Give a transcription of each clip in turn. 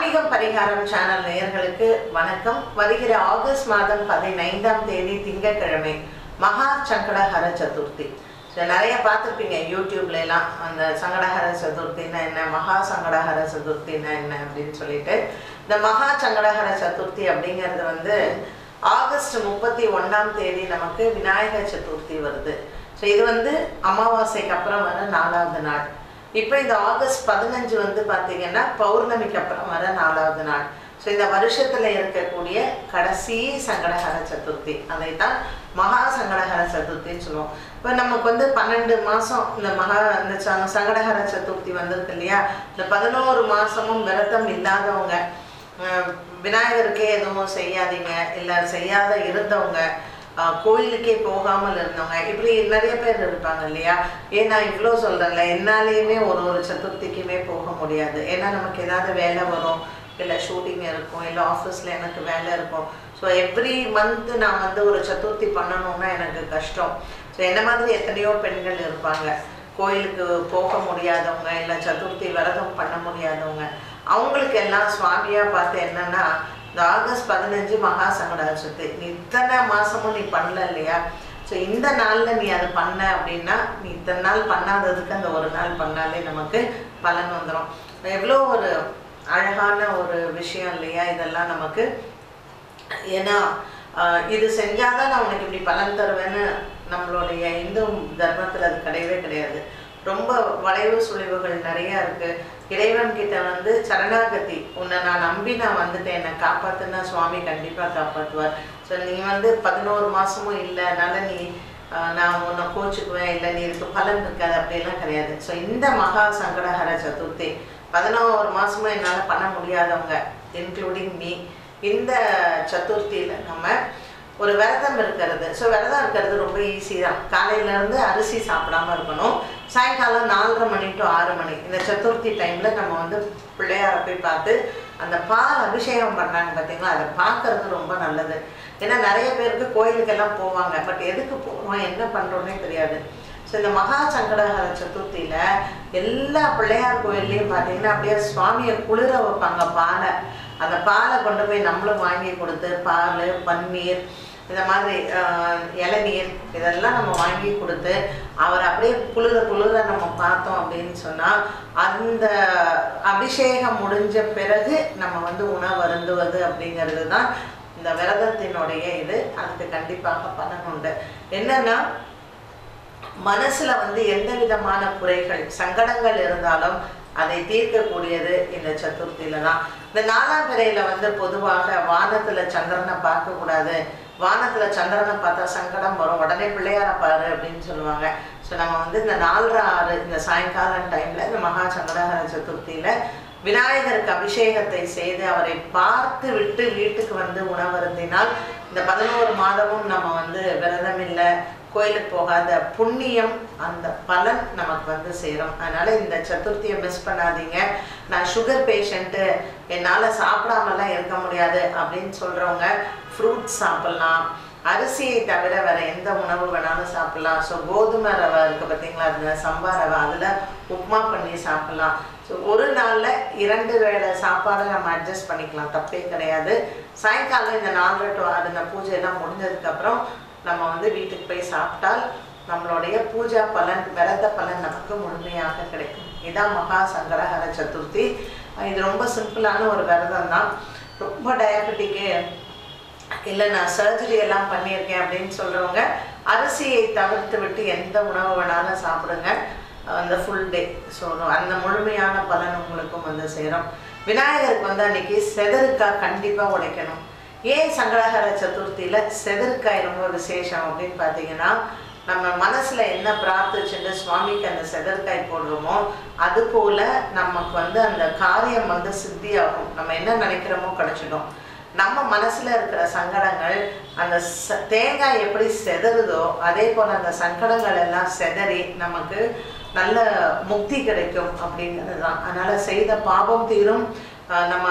ஆன்மீகம் பரிகாரம் சேனல் நேயர்களுக்கு வணக்கம் வருகிற ஆகஸ்ட் மாதம் பதினைந்தாம் தேதி திங்கட்கிழமை மகா சங்கடஹர சதுர்த்தி ஸோ நிறைய பார்த்துருப்பீங்க யூடியூப்ல எல்லாம் அந்த சங்கடஹர சதுர்த்தின்னா என்ன மகா சங்கடஹர சதுர்த்தின்னா என்ன அப்படின்னு சொல்லிட்டு இந்த மகா சங்கடஹர சதுர்த்தி அப்படிங்கிறது வந்து ஆகஸ்ட் முப்பத்தி ஒன்றாம் தேதி நமக்கு விநாயகர் சதுர்த்தி வருது ஸோ இது வந்து அமாவாசைக்கு அப்புறம் வர நாலாவது நாள் இப்போ இந்த ஆகஸ்ட் பதினஞ்சு வந்து பார்த்தீங்கன்னா பௌர்ணமிக்கு அப்புறம் வர நாலாவது நாள் ஸோ இந்த வருஷத்தில் இருக்கக்கூடிய கடைசி சங்கடஹர சதுர்த்தி அதை தான் மகா சங்கடஹர சதுர்த்தின்னு சொல்லுவோம் இப்போ நமக்கு வந்து பன்னெண்டு மாதம் இந்த மகா இந்த ச- சங்கடஹர சதுர்த்தி வந்திருக்கு இல்லையா இந்த பதினோரு மாதமும் விரதம் இல்லாதவங்க அஹ், விநாயகருக்கே எதுவும் செய்யாதீங்க இல்லை செய்யாத இருந்தவங்க ஆஹ் கோயிலுக்கே போகாமல் இருந்தவங்க இப்படி நிறைய பேர் இருப்பாங்க இல்லையா ஏன் நான் இவ்வளோ சொல்கிறேன்ல என்னாலேயுமே ஒரு ஒரு சதுர்த்திக்குமே போக முடியாது ஏன்னா நமக்கு ஏதாவது வேலை வரும் இல்லை ஷூட்டிங் இருக்கும் இல்லை ஆஃபீஸில் எனக்கு வேலை இருக்கும் ஸோ எவ்ரி மந்த் நான் வந்து ஒரு சதுர்த்தி பண்ணணும்னா எனக்கு கஷ்டம் ஸோ என்ன மாதிரி எத்தனையோ பெண்கள் இருப்பாங்க கோயிலுக்கு போக முடியாதவங்க இல்லை சதுர்த்தி விரதம் பண்ண முடியாதவங்க அவங்களுக்கு எல்லாம் சுவாமியாக பார்த்து என்னன்னா இந்த ஆகஸ்ட் பதினஞ்சு மகா சங்கடஹர சதுர்த்தி நீ இத்தனை மாசமும் நீ பண்ணல இல்லையா ஸோ இந்த நாள்ல நீ அதை பண்ண அப்படின்னா நீ இத்தனை நாள் பண்ணாததுக்கு அந்த ஒரு நாள் பண்ணாலே நமக்கு பலன் வந்துடும் எவ்வளோ ஒரு அழகான ஒரு விஷயம் இல்லையா இதெல்லாம் நமக்கு ஏன்னா ஆஹ், இது செஞ்சாதான் நான் உனக்கு இப்படி பலன் தருவேன்னு நம்மளுடைய இந்து தர்மத்தில் அது கிடையவே கிடையாது ரொம்ப வளைவு சுழிவுகள் நிறைய இருக்கு இறைவன் கிட்ட வந்து சரணாகதி உன்னை நான் நம்பி நான் வந்துட்டேன் என்னை காப்பாத்துனா சுவாமி கண்டிப்பாக காப்பாற்றுவார் ஸோ நீ வந்து பதினோரு மாசமும் இல்லை அதனால நீ ஆஹ், நான் உன்னை கோச்சுக்குவேன் இல்லை நீ இதுக்கு பலன் இருக்காது அப்படிலாம் கிடையாது ஸோ இந்த மகா சங்கடஹர சதுர்த்தி பதினோரு மாசமும் என்னால் பண்ண முடியாதவங்க இன்க்ளூடிங் மீ இந்த சதுர்த்தியில் நம்ம ஒரு விரதம் இருக்கிறது ஸோ விரதம் இருக்கிறது ரொம்ப ஈஸி தான் காலையிலேருந்து அரிசி சாப்பிடாம இருக்கணும் சாயங்காலம் நாலரை மணி டு ஆறு மணி இந்த சதுர்த்தி டைமில் நம்ம வந்து பிள்ளையாரை போய் பார்த்து அந்த பால் அபிஷேகம் பண்ணுறாங்க பார்த்தீங்களா அதை பார்க்கறது ரொம்ப நல்லது ஏன்னா நிறைய பேருக்கு கோயிலுக்கெல்லாம் போவாங்க பட் எதுக்கு போகிறோம் என்ன பண்ணுறோன்னே தெரியாது ஸோ இந்த மகா சங்கடஹர சதுர்த்தியில் எல்லா பிள்ளையார் கோயில்லையும் பார்த்தீங்கன்னா அப்படியே சுவாமியை குளிர வைப்பாங்க பாலை அந்த பாலை கொண்டு போய் நம்மளும் வாங்கி கொடுத்து பால் பன்னீர் இந்த மாதிரி ஆஹ், இளநீர் இதெல்லாம் நம்ம வாங்கி கொடுத்து அவர் அப்படியே குளிர குளிர நம்ம பார்த்தோம் அப்படின்னு சொன்னால் அந்த அபிஷேகம் முடிஞ்ச பிறகு நம்ம வந்து உணவு அருந்துவது அப்படிங்கிறது தான் இந்த விரதத்தினுடைய இது அதுக்கு கண்டிப்பாக பலன் உண்டு என்னன்னா மனசுல வந்து எந்த விதமான குறைகள் சங்கடங்கள் இருந்தாலும் அதை தீர்க்கக்கூடியது இந்த சதுர்த்தியில தான் இந்த நாலாம் பிறையில வந்து பொதுவாக வானத்துல சந்திரனை பார்க்க கூடாது வானத்துல சந்திரனை பார்த்தா சங்கடம் வரும் உடனே பிள்ளையார பாரு அப்படின்னு சொல்லுவாங்க ஸோ நம்ம வந்து இந்த நாலரை ஆறு இந்த சாயங்காலம் டைம்ல இந்த மகா சங்கடஹர சதுர்த்தியில விநாயகருக்கு அபிஷேகத்தை செய்து அவரை பார்த்து விட்டு வீட்டுக்கு வந்து உணவருந்தினால் இந்த பதினோரு மாதமும் நம்ம வந்து விரதம் இல்லை கோயிலுக்கு போகாத புண்ணியம் அந்த பலன் நமக்கு வந்து சேரும் அதனால இந்த சதுர்த்தியை மிஸ் பண்ணாதீங்க நான் சுகர் பேஷண்ட்டு என்னால் சாப்பிடாமலாம் இருக்க முடியாது அப்படின்னு சொல்கிறவங்க ஃப்ரூட்ஸ் சாப்பிட்லாம் அரிசியை தவிர வேற எந்த உணவு வேணாலும் சாப்பிடலாம் ஸோ கோதுமை ரவை இருக்குது பார்த்தீங்களா அதுல சம்பா ரவை அதில் உப்புமா பண்ணி சாப்பிடலாம் ஸோ ஒரு நாளில் இரண்டு வேளை சாப்பாடை நம்ம அட்ஜஸ்ட் பண்ணிக்கலாம் தப்பே கிடையாது சாயங்காலம் இந்த நாலரை டு ஆறு இந்த பூஜையெல்லாம் முடிஞ்சதுக்கப்புறம் நம்ம வந்து வீட்டுக்கு போய் சாப்பிட்டால் நம்மளுடைய பூஜா பலன் விரத பலன் நமக்கு முழுமையாக கிடைக்கும் இதான் மகா சங்கடஹர சதுர்த்தி இது ரொம்ப சிம்பிளான ஒரு விரதம் தான் ரொம்ப டயபெட்டிக்கு இல்லை நான் சர்ஜரி எல்லாம் பண்ணியிருக்கேன் அப்படின்னு சொல்கிறவங்க அரிசியை தவிர்த்து விட்டு எந்த உணவு வேணாலும் சாப்பிடுங்க அந்த ஃபுல் டே ஸோ அந்த முழுமையான பலன் உங்களுக்கும் வந்து சேரும் விநாயகருக்கு வந்து அன்னைக்கு செதறுக்காய் கண்டிப்பாக உடைக்கணும் ஏன் சங்கடஹர சதுர்த்தியில் செதறுக்காய் ரொம்ப விசேஷம் அப்படின்னு பார்த்தீங்கன்னா நம்ம மனசுல என்ன பிரார்த்திச்சுட்டு சுவாமிக்கு அந்த செதற்காய் போடுறோமோ அது போல நமக்கு வந்து அந்த காரியம் வந்து சித்தியாகும் நம்ம என்ன நினைக்கிறோமோ கிடைச்சிடும் நம்ம மனசுல இருக்கிற சங்கடங்கள் அந்த ச- தேங்காய் எப்படி செதறுதோ அதே போல அந்த சங்கடங்கள் எல்லாம் செதறி நமக்கு நல்ல முக்தி கிடைக்கும் அப்படிங்கிறது தான் அதனால செய்த பாபம் தீரும் ஆஹ் நம்ம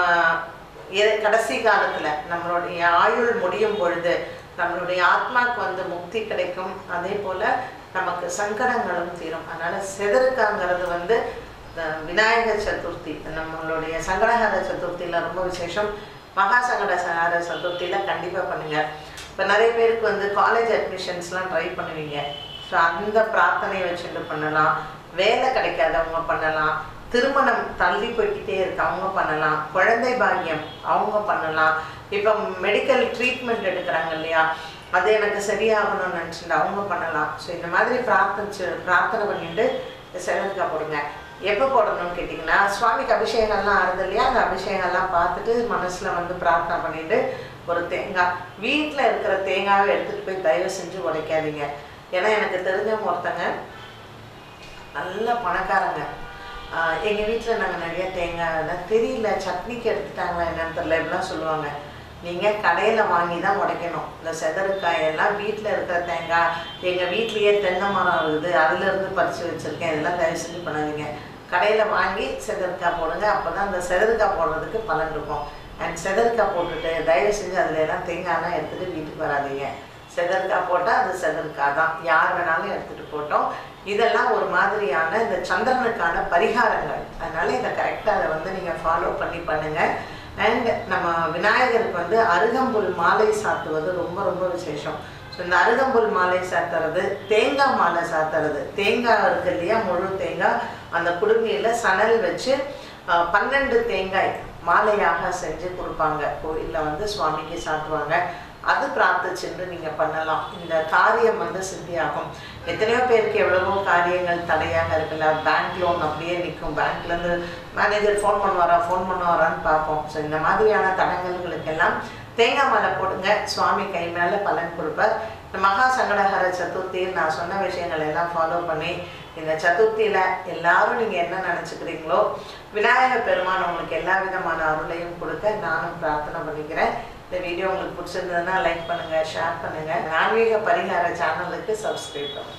இற- கடைசி காலத்துல நம்மளுடைய ஆயுள் முடியும் பொழுது நம்மளுடைய ஆத்மாக்கு வந்து முக்தி கிடைக்கும் அதே போல நமக்கு சங்கடங்களும் தீரும் அதனால செதறுக்காங்கிறது வந்து இந்த விநாயகர் சதுர்த்தி நம்மளுடைய சங்கடஹர சதுர்த்தியில் ரொம்ப விசேஷம் மகா சங்கடஹர சதுர்த்தியில் கண்டிப்பாக பண்ணுங்கள் இப்போ நிறைய பேருக்கு வந்து காலேஜ் அட்மிஷன்ஸ்லாம் ட்ரை பண்ணுவீங்க ஸோ அந்த பிரார்த்தனை வச்சுட்டு பண்ணலாம் வேலை கிடைக்காதவங்க பண்ணலாம் திருமணம் தள்ளி போய்க்கிட்டே இருக்கு அவங்க பண்ணலாம் குழந்தை பாக்கியம் அவங்க பண்ணலாம் இப்போ மெடிக்கல் ட்ரீட்மெண்ட் எடுக்கிறாங்க இல்லையா அது எனக்கு சரியாகணும்னு நினச்சிட்டு அவங்க பண்ணலாம் ஸோ இந்த மாதிரி பிரார்த்தனை பிரார்த்தனை பண்ணிட்டு செலவுக்கா போடுங்க எப்போ போடணும்னு கேட்டிங்கன்னா சுவாமிக்கு அபிஷேகம்லாம் ஆறுது இல்லையா அந்த அபிஷேகம்லாம் பார்த்துட்டு மனசில் வந்து பிரார்த்தனை பண்ணிட்டு ஒரு தேங்காய் வீட்டில் இருக்கிற தேங்காவை எடுத்துகிட்டு போய் தயவு செஞ்சு உடைக்காதீங்க ஏன்னா எனக்கு தெரிஞ்சவங்க ஒருத்தங்க நல்ல பணக்காரங்க எங்கள் வீட்டில் நாங்கள் நிறைய தேங்காய் தெரியல சட்னிக்கு எடுத்துட்டாங்களா என்னன்னு தெரியல இப்படிலாம் சொல்லுவாங்க நீங்கள் கடையில் வாங்கி தான் உடைக்கணும் இந்த செதறுக்காயெல்லாம் வீட்டில் இருக்கிற தேங்காய் எங்கள் வீட்லேயே தென்னை மரம் இருக்குது அதுலேருந்து பறித்து வச்சுருக்கேன் இதெல்லாம் தயவு செஞ்சு பண்ணாதீங்க கடையில் வாங்கி செதறுக்காய் போடுங்க அப்போ தான் அந்த செதறுக்காய் போடுறதுக்கு பலன் இருக்கும் அண்ட் செதறுக்காய் போட்டுட்டு தயவு செஞ்சு அதில் எல்லாம் தேங்காய்லாம் எடுத்துகிட்டு வீட்டுக்கு வராதீங்க செதற்காய் போட்டால் அது செதற்காய் தான் யார் வேணாலும் எடுத்துகிட்டு போட்டோம் இதெல்லாம் ஒரு மாதிரியான இந்த சந்திரனுக்கான பரிகாரங்கள் அதனால இதை கரெக்டாக அதை வந்து நீங்கள் ஃபாலோ பண்ணி பண்ணுங்கள் அண்ட் நம்ம விநாயகருக்கு வந்து அருகம்புல் மாலை சாத்துவது ரொம்ப ரொம்ப விசேஷம் ஸோ இந்த அருகம்புல் மாலை சாத்துறது தேங்காய் மாலை சாத்துறது தேங்காய் இருக்கு இல்லையா முழு தேங்காய் அந்த குடுமையில் சணல் வச்சு அஹ், பன்னெண்டு தேங்காய் மாலையாக செஞ்சு கொடுப்பாங்க கோயிலில் வந்து சுவாமிக்கு சாத்துவாங்க அது பிரார்த்திச்சுட்டு நீங்கள் பண்ணலாம் இந்த காரியம் வந்து சித்தியாகும் எத்தனையோ பேருக்கு எவ்வளவோ காரியங்கள் தடையாக இருக்குல்ல பேங்க் லோன் அப்படியே நிற்கும் பேங்க்லேருந்து மேனேஜர் ஃபோன் பண்ணுவாரா ஃபோன் பண்ணுவாரான்னு பார்ப்போம் ஸோ இந்த மாதிரியான தடங்கல்களுக்கெல்லாம் தேங்காய் மாலை போடுங்க சுவாமி கை மேலே பலன் கொடுப்பார் இந்த மகா சங்கடஹர சதுர்த்தியில் நான் சொன்ன விஷயங்கள் எல்லாம் ஃபாலோ பண்ணி இந்த சதுர்த்தியில் எல்லாரும் நீங்கள் என்ன நினச்சிக்கிறீங்களோ விநாயகர் பெருமான் உங்களுக்கு எல்லா விதமான அருளையும் கொடுக்க நானும் பிரார்த்தனை பண்ணிக்கிறேன் இந்த வீடியோ உங்களுக்கு பிடிச்சிருந்ததுன்னா லைக் பண்ணுங்கள் ஷேர் பண்ணுங்கள் ஆன்மீக பரிகார சேனலுக்கு சப்ஸ்கிரைப் பண்ணுங்கள்